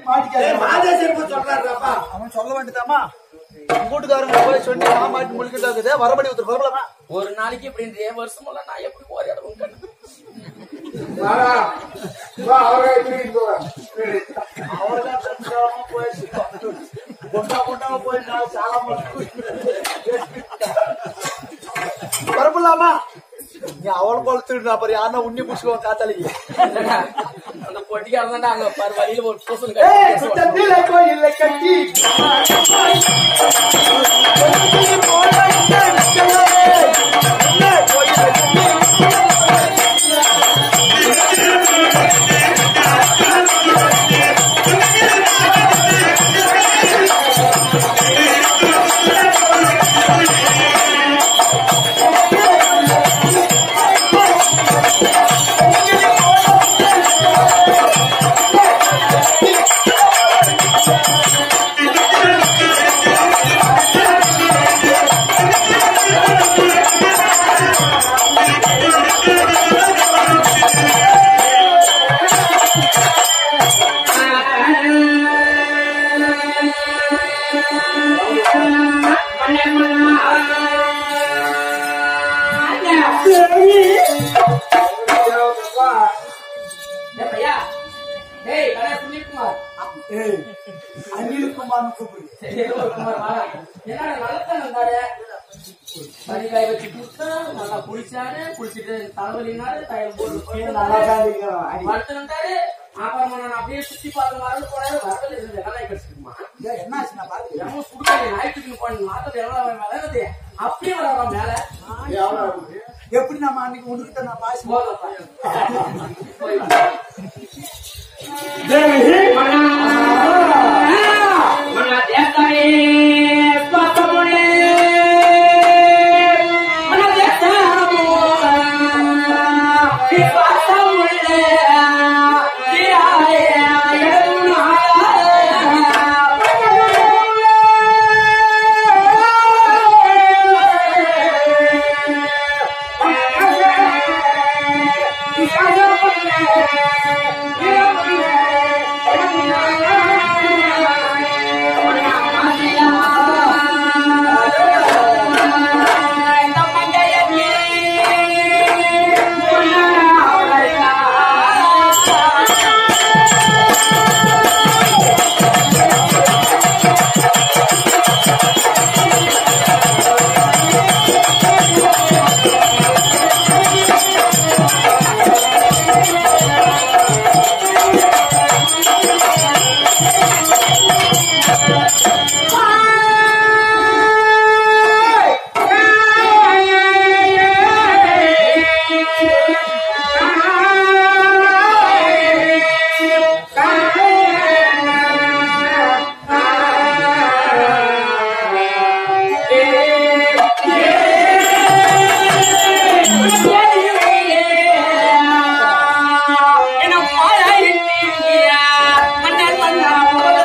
மாட்டிக்காத மாதேஸ்வரன் சொல்றாருப்பா அவன் சொல்ல வேண்டியதாமா கூட்டுக்காரங்க போய் சொல்லி நான் மாட்டி முழுக்கிட்டு இருக்குது வரபடி ஒருத்தர் வரலாமா ஒரு நாளைக்கு இப்படி வருஷமெல்லாம் நான் எப்படி ஒரு இடம் கண்டு அவர்தான் தெரிஞ்சாம போயிடுச்சு கொண்டா கொண்டா போய் நான் சாகாம வரப்படலாமா நீ அவளை கொளுத்துட்டு அப்புறம் யாருன்னா உண்ணி பிடிச்சுக்குவான் காத்தாலிக்கு அந்த பொட்டிக்காரன் தான் அங்க பாரு வழியில ஒரு பூசல் ஏய், கட்டி சுத்தத்தில கோயிலை கட்டி ஏய் பையா டேய் கடை சுனில்குமார் ஏய், அனில் குமார்னு கூப்பிடு சரி குமார் வா என்னடா நல்லதான் வந்தாரு மணிக்காய் வச்சு கொடுத்தா நல்லா குளிச்சாரு குளிச்சுட்டு தலைவலினாரு தயவு போட்டு போயிட்டு வளர்த்துட்டாரு அப்புறமா நான் அப்படியே சுத்தி பார்த்து மறந்து போனாரு வரல இருந்த கலாய் கடிச்சிருக்குமா ஏய், என்ன ஆச்சு நான் பாத்து எவன் சுடுகாடு நாய்க்குன்னு போன மாத்தது எவ்வளவு வளருது அப்படியே வளர்றான் மேல எப்படி நம்ம அன்னைக்கு உனக்கிட்ட நான் பாசி போதப்பா போய் வா. மன்னர் மன்னா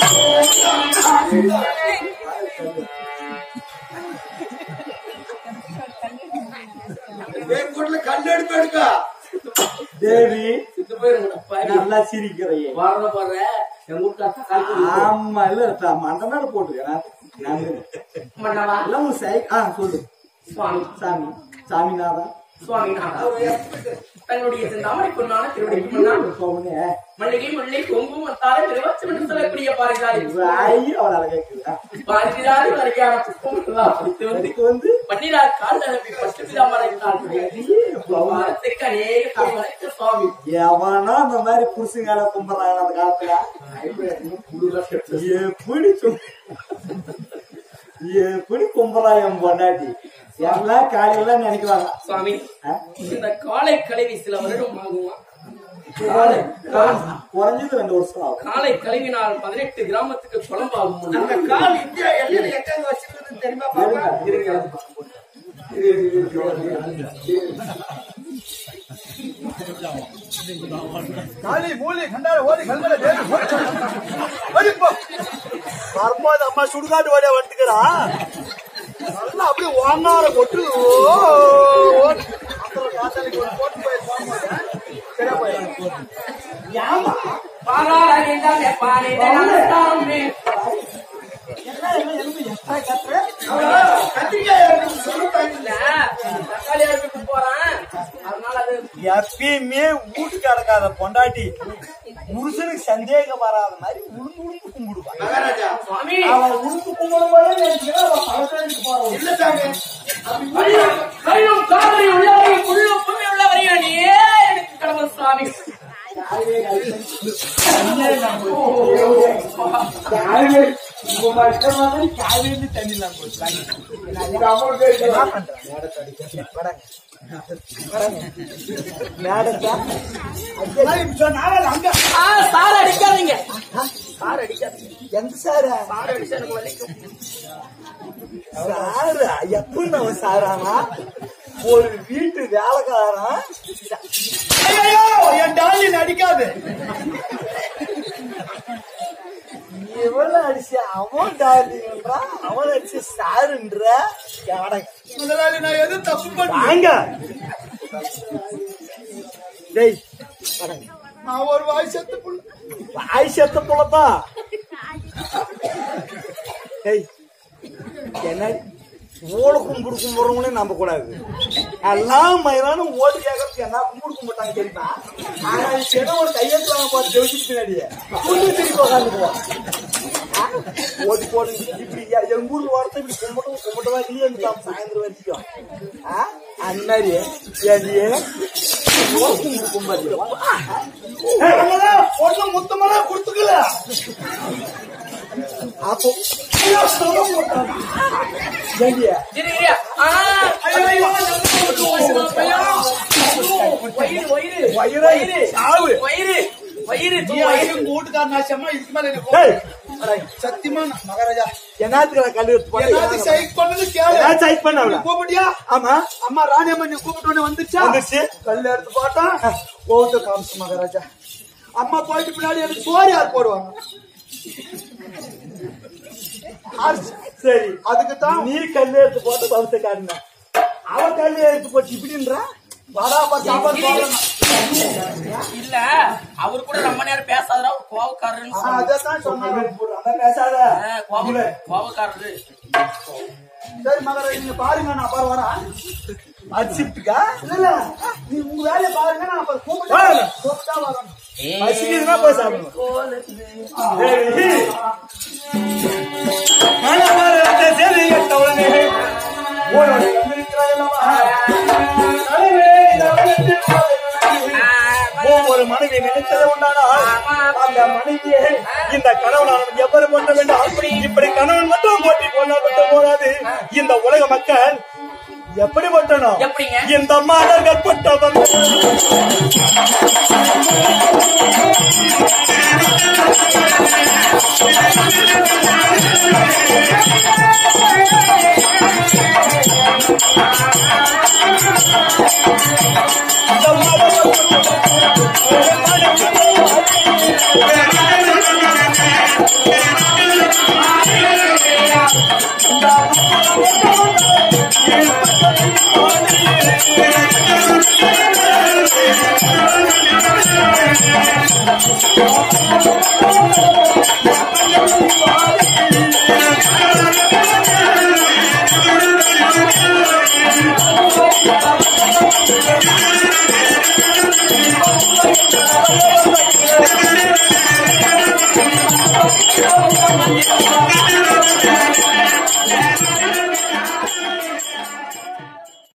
கல் எடுப்பு எடுக்க தேவி இது போயிருங்க பாரு. நல்லா சிரிக்கிறையே வாழ போற எங்க வீட்டுல கால் பண்ணி ஆமா இல்ல த- மண்டை மேல போட்டுக்கிறேன் நான் மன்னவா எல்லாம் உன் சை ஆ சொல்லு சுவாமி சாமி சாமிநாதா சுவாமி தன்னுடைய தாமரை பொண்ணான திருவடிக்கு முன்னால் சோமனே மல்லிகை முல்லை கொங்கும் மத்தாரை திருவச்சம் என்று சொல்லக்கூடிய பாரிஜாதி வாய் அவளை அழகா பாரிஜாதி வரைக்கான புஷ்பம் எல்லாம் படித்து வந்து அதுக்கு வந்து பன்னிரார் கால் நிரப்பி பட்டு பிதாமரை கால் வாரத்துக்கு அநேக கோடி வணக்க சுவாமி எவனா அந்த மாதிரி புருஷங்கால கும்பிடுறாங்க அந்த காலத்துல எப்படி சொல் எப்படி கும்பிடுறான் என் பொண்டாட்டி எல்லாம் காலையில நினைக்குவாங்க சுவாமி ஆ? இந்த காலை கழுவி சில வருடம் ஆகுமா குறைஞ்சது ரெண்டு வருஷம் ஆகும் காலை கழுவினால் பதினெட்டு கிராமத்துக்கு குழம்பாகும் அந்த கால் இந்தியா எல்லையில எங்க வச்சிருக்குதுன்னு தெரியுமா பாப்பா இருங்க. காளி மூலி கண்டார ஓடி கல்மல தேடி ஓடி போ வரும்போது அம்மா சுடுகாட்டு வழியா வந்துக்கிறா நல்லா அப்படியே ஒன்னார கொட்டு ஓ, ஓ. அப்புறம் காத்தாலிக்கு ஒரு போட்டு போய் போகும்போது சரியா போயிடும் ஏமா பாராளுகின்ற பாரிஜாதி கத்திரிக்காய் எடுத்து சொல்லுட்டாங்க இல்ல, தக்காளி அரைச்சுட்டு போறேன் அதனால அது எப்பயுமே வீட்டுக்கு அடக்காத பொண்டாட்டி புருஷனுக்கு சந்தேகம் வராத மாதிரி உளுந்து உளுந்து கும்பிடுவா மகாராஜா சுவாமி அவன் உளுந்து கும்பிடும் போதே நினைச்சுக்கிறா அவன் பழக்கத்துக்கு போறான் இல்ல சாமி கையும் கையும் காதலி உள்ளவரை உள்ளும் புவி உள்ளவரையா நீயே எனக்கு கடவுள் சுவாமி காவேரி தண்ணிலாம் அங்க ஆ, சார் அடிக்காதீங்க சார் அடிக்காது எந்த சாரு சார் அடிச்சா எனக்கு வலிக்கும் சாரு எப்படி நம்ம சாரானா ஒரு வீட்டு வேலைக்காரன் ஐயோ என் டாலின் அடிக்காது இவன் அடிச்சு அவன் டாலின்றா அவன் அடிச்சு சாருன்ற முதலாளி நான் எதுவும் தப்பு பண்ண டேய் வாடங்க. நான் ஒரு வாய் செத்து புள்ள வாய் செத்த புள்ளதான் டேய் என்ன ஓடு கும்பிடு கும்பிடுறவங்களே நம்ப கூடாது எல்லாம் மயிலான ஓடு கேட்கறதுக்கு என்ன கும்பிடு கும்பிட்டாங்க தெரியுமா ஆனா இது ஒரு கையெழுத்து வாங்க போற ஜெயிச்சு பின்னாடியே புண்ணு திருப்பி உட்காந்துக்குவோம் ஓடி போடு இப்படி எ- எங்க ஊர்ல வரத்த இப்படி கும்பிட்டு கும்பிட்டு வாக்கிலேயே இருந்துட்டான் சாயந்தரம் வரைக்கும் ஆ? அந்த மாதிரி ஏடியே ஓடு கும்பிடு கும்பிடு பொண்ணு முத்தமெல்லாம் கொடுத்துக்கல அப்போ ஐயோ, சொல்ல மாட்டான். ஏண்டியே இரு, இரு. ஆ, ஐயோ, ஐயோ, ஐயோ, வயிறு, வயிறு, வயிறு, வயிறு, சாவு. வயிறு, வயிறு, நீ வயிறு. ஐயோ, உங்க வீட்டுக்காரன் ஆச்சம்மா, இதுக்கு மேல எனக்கு கோபம். அட, சத்தியமா நான் மகாராஜா என்னத்துக்கு கல்லு எடுத்து சைக் பண்ணது கேளு சைக் பண்ண நீ கூப்பிட்டியா ஆமா அம்மா ராணி அம்மா நீ கூப்பிட்டு உடனே வந்துச்சா வந்துச்சு கல்லு எடுத்து பார்த்தா ஓட்டு காமிச்சு மகாராஜா அம்மா போயிட்டு பின்னாடி எனக்கு சோறு யார் போடுவாங்க அரிசி. சரி அதுக்கு தான் நீ கல்லு எடுத்து போட்டு பவுத்த காட்டின அவ கல்லு எடுத்து போட்டு இப்படின்றா வராப்பா சாப்பாடு போடலாம் இல்ல அவரு கூட ரொம்ப நேரம் பேசாதரா ஒரு கோவக்காரர்னு சொன்னாரு. அதான் சொன்னாங்க அதான் பேசாத ஆ, கோவ கோவக்காரரு சரி மகர நீங்க பாருங்க நான் அப்புறம் வரேன் அடிச்சுட்டுக்கா இல்ல இல்ல நீ உங்க வேலையை பாருங்க நான் அப்புறம் கூப்பிட்டு கூப்பிட்டா வரேன் பசிக்குதுன்னா போய் சாப்பிடுங்க ஒரு மனைவி நினைத்தது உண்டானால் அந்த மனைவியை இந்த கணவன் எவ்வளவு பண்ண வேண்டும் அப்படி இப்படி கணவன் மட்டும் போட்டி போனால் மட்டும் போகாது இந்த உலக மக்கள் எப்படி பட்டணும் எப்படிங்க? இந்த மாடர்கள் பட்டவன் இந்த மாடர்கள் Thank